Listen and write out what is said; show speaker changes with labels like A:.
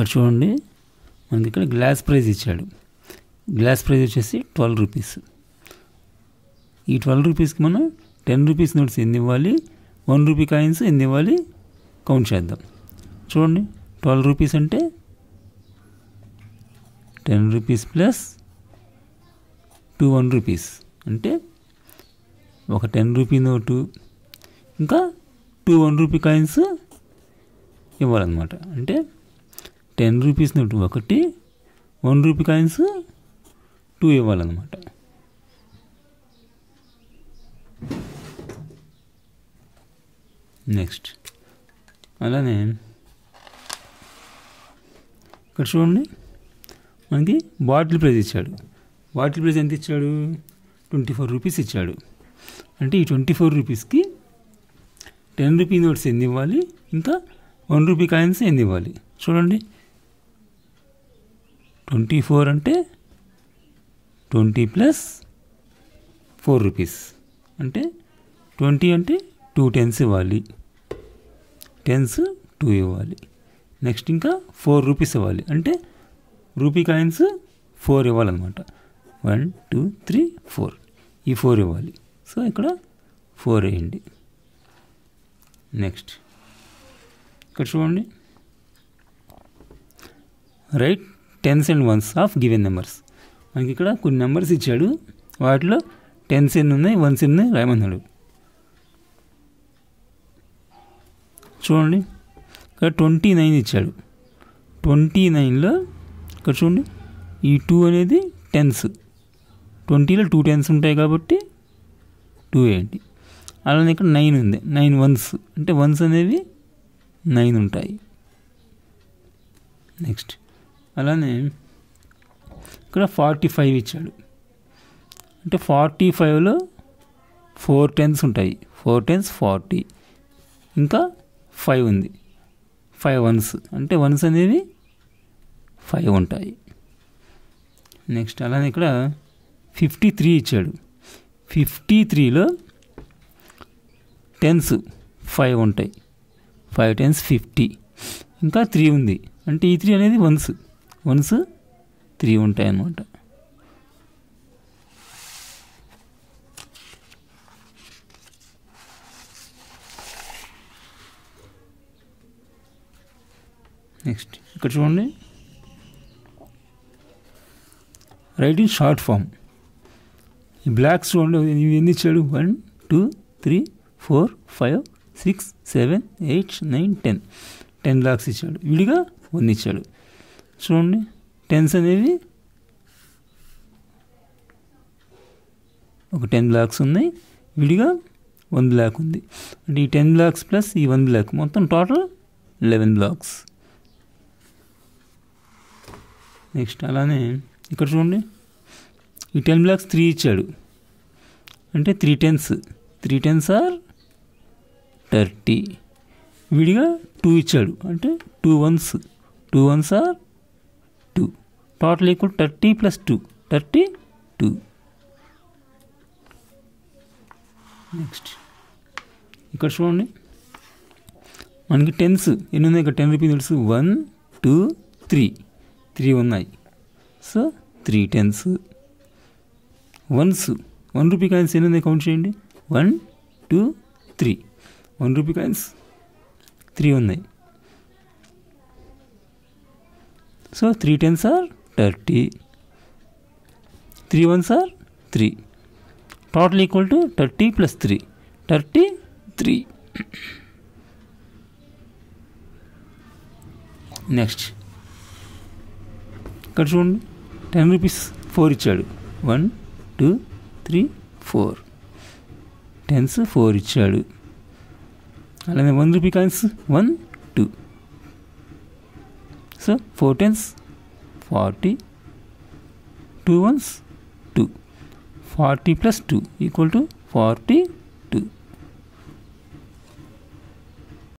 A: ఇక్కడ చూడండి మనకి ఇక్కడ గ్లాస్ ప్రైజ్ ఇచ్చాడు గ్లాస్ ప్రైజ్ వచ్చేసి ట్వెల్వ్ రూపీస్ ఈ ట్వెల్వ్ రూపీస్కి మనం టెన్ రూపీస్ నోట్స్ ఎన్ని ఇవ్వాలి వన్ రూపీ కాయిన్స్ ఎన్ని ఇవ్వాలి కౌంట్ చేద్దాం చూడండి ట్వెల్వ్ రూపీస్ అంటే ten rupees plus two one rupees అంటే ఒక టెన్ రూపీ నోటు ఇంకా టూ వన్ రూపీ కాయిన్స్ ఇవ్వాలన్నమాట అంటే టెన్ రూపీస్ నోటు ఒకటి వన్ రూపీ కాయిన్స్ టూ ఇవ్వాలన్నమాట నెక్స్ట్ అలానే ఇక్కడ చూడండి మనకి బాటిల్ ప్రైస్ ఇచ్చాడు బాటిల్ ప్రైస్ ఎంత ఇచ్చాడు ట్వంటీ ఫోర్ రూపీస్ ఇచ్చాడు అంటే ఈ ట్వంటీ ఫోర్ రూపీస్కి టెన్ రూపీ నోట్స్ ఎన్ని ఇవ్వాలి ఇంకా వన్ రూపీ కాయిన్స్ ఎన్ని ఇవ్వాలి చూడండి ట్వంటీ ఫోర్ అంటే ట్వంటీ ప్లస్ ఫోర్ రూపీస్ అంటే ట్వంటీ అంటే టూ టెన్స్ ఇవ్వాలి టెన్స్ టూ ఇవ్వాలి నెక్స్ట్ ఇంకా ఫోర్ రూపీస్ ఇవ్వాలి అంటే రూపీ కాయిన్స్ ఫోర్ ఇవ్వాలన్నమాట వన్ టూ త్రీ ఫోర్ ఈ ఫోర్ ఇవ్వాలి సో ఇక్కడ ఫోర్ వేయండి నెక్స్ట్ ఇక్కడ చూడండి right tens and ones of given numbers మనకి ఇక్కడ కొన్ని నెంబర్స్ ఇచ్చాడు వాటిలో టెన్స్ ఎన్ని ఉన్నాయి వన్స్ ఎన్ని ఉన్నాయి రాయమన్నాడు చూడండి ఇక్కడ ట్వంటీ నైన్ ఇచ్చాడు ట్వంటీ నైన్లో ఇక్కడ చూడండి ఈ టూ అనేది టెన్స్ ట్వంటీలో టూ టెన్స్ ఉంటాయి కాబట్టి టూ ఏంటి అలానే ఇక్కడ నైన్ ఉంది నైన్ వన్స్ అంటే వన్స్ అనేవి నైన్ ఉంటాయి నెక్స్ట్ అలానే ఇక్కడ ఫార్టీ ఫైవ్ ఇచ్చాడు అంటే ఫార్టీ ఫైవ్లో ఫోర్ టెన్స్ ఉంటాయి ఫోర్ టెన్స్ ఫార్టీ ఇంకా ఫైవ్ ఉంది ఫైవ్ వన్స్ అంటే వన్స్ అనేవి ఫైవ్ ఉంటాయి నెక్స్ట్ అలానే ఇక్కడ ఫిఫ్టీ త్రీ ఇచ్చాడు ఫిఫ్టీ త్రీలో టెన్స్ ఫైవ్ ఉంటాయి ఫైవ్ టెన్స్ ఫిఫ్టీ ఇంకా త్రీ ఉంది అంటే ఈ త్రీ అనేది వన్స్ వన్స్ త్రీ ఉంటాయి అన్నమాట నెక్స్ట్ ఇక్కడ చూడండి రైట్ ఇన్ షార్ట్ ఫామ్ ఈ బ్లాక్స్ చూడండి ఇవి ఎన్ని ఇచ్చాడు one two three four five six seven eight nine ten ten blocks ఇచ్చాడు విడిగా వన్ ఇచ్చాడు చూడండి టెన్స్ అనేవి ఒక టెన్ బ్లాక్స్ ఉన్నాయి విడిగా వన్ బ్లాక్ ఉంది అంటే ఈ టెన్ బ్లాక్స్ ప్లస్ ఈ వన్ బ్లాక్ మొత్తం టోటల్ లెవెన్ బ్లాక్స్ నెక్స్ట్ అలానే ఇక్కడ చూడండి ఈ టెన్ బ్లాక్స్ త్రీ ఇచ్చాడు అంటే three tens three tens or thirty విడిగా టూ ఇచ్చాడు అంటే two ones two ones or two total equal thirty plus two thirty two next ఇక్కడ చూడండి మనకి టెన్స్ ఎన్ని ఉన్నాయి ఇక్కడ టెన్ రూపీస్ తెలుసు వన్ టూ త్రీ త్రీ ఉన్నాయి so three tens ones one rupee coins ఎన్ని ఉన్నాయి కౌంట్ చేయండి one two three one rupee coins three ఉన్నాయి so three tens or thirty three ones or three total equal to thirty plus three thirty three next ఇక్కడ చూడండి ten rupees four ఇచ్చాడు one two three four tens four ఇచ్చాడు అలానే one rupee coins one two so four tens forty two ones two forty plus two equal to forty